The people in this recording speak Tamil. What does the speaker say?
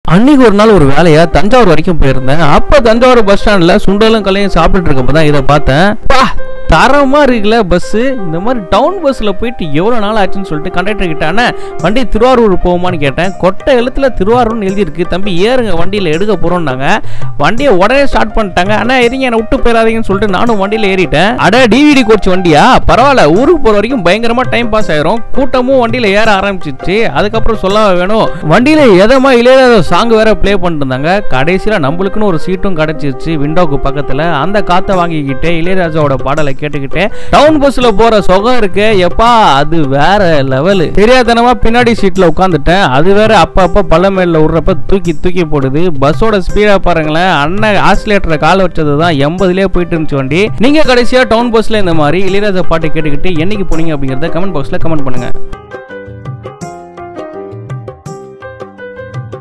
அன்னைக்கு ஒரு நாள் ஒரு வேலையா தஞ்சாவூர் வரைக்கும் போயிருந்தேன் அப்ப தஞ்சாவூர் பஸ் ஸ்டாண்ட்ல சுண்டலும் கலையும் சாப்பிட்டுட்டு இருக்கப்ப தான் இதை பார்த்தேன் பா தரமா இருக்குல்ல பஸ் இந்த மாதிரி டவுன் பஸ்ல போயிட்டு எவ்வளவு நாள் ஆச்சுன்னு சொல்லிட்டு கண்டக்டர் கிட்ட அண்ணா வண்டி திருவாரூர் போகுமான்னு கேட்டேன் கொட்டை எழுத்துல திருவாரூர்னு எழுதியிருக்கு தம்பி ஏறுங்க வண்டியில எடுக்க போறோம்னாங்க வண்டியை உடனே ஸ்டார்ட் பண்ணிட்டாங்க அண்ணா எரிங்க என்னை விட்டு போயிடாதீங்கன்னு சொல்லிட்டு நானும் வண்டியில ஏறிட்டேன் அட டிவிடி கோச் வண்டியா பரவாயில்ல ஊருக்கு போற வரைக்கும் பயங்கரமா டைம் பாஸ் ஆயிரும் கூட்டமும் வண்டியில ஏற ஆரம்பிச்சிச்சு அதுக்கப்புறம் சொல்ல வேணும் வண்டியில எதமா இளையராஜா சாங் வேற ப்ளே பண்ணிட்டு இருந்தாங்க கடைசியில நம்மளுக்குன்னு ஒரு சீட்டும் கிடைச்சிருச்சு விண்டோக்கு பக்கத்துல அந்த காத்தை வாங்கிக்கிட்டு இளையராஜாவோட பாடலை கேட்டுக்கிட்டு டவுன் பஸ்ல போற சுகம் இருக்கு எப்பா அது வேற லெவலு தெரியாதனமா பின்னாடி சீட்ல உட்காந்துட்டேன் அது வேற அப்ப அப்ப பள்ளமேல விடுறப்ப தூக்கி தூக்கி போடுது பஸ்ஸோட ஸ்பீடா பாருங்களேன் அண்ணன் ஆசிலேட்டரை கால் வச்சது தான் எண்பதுலயே போயிட்டு இருந்துச்சு வண்டி நீங்க கடைசியா டவுன் பஸ்ல இந்த மாதிரி இளையராஜா பாட்டு கேட்டுக்கிட்டு என்னைக்கு போனீங்க அப்படிங்கறத கமெண்ட் பாக்ஸ்ல கமெண்ட் பண்ணுங்க